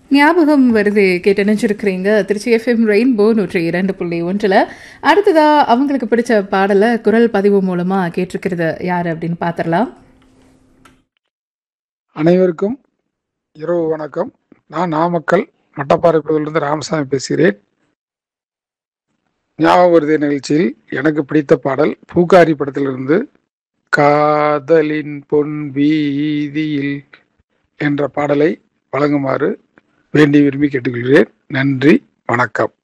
ஞாபகம் வருது கேட்டு நினைச்சிருக்கிறீங்க திருச்சி எஃப்எம் ரெயின்போ நூற்றி இரண்டு புள்ளி ஒன்றில் அடுத்ததா அவங்களுக்கு பிடிச்ச பாடலை குரல் பதிவு மூலமா கேட்டிருக்கிறது யார் அப்படின்னு பார்த்துடலாம் அனைவருக்கும் இரவு வணக்கம் நான் நாமக்கல் மட்டப்பாறை பகுதியிலிருந்து ராமசாமி பேசுகிறேன் ஞாபகம் வருதே நிகழ்ச்சியில் எனக்கு பிடித்த பாடல் பூக்காரி படத்திலிருந்து காதலின் பொன் வீதியில் என்ற பாடலை வழங்குமாறு வேண்டி விரும்பி கேட்டுக்கொள்கிறேன் நன்றி வணக்கம்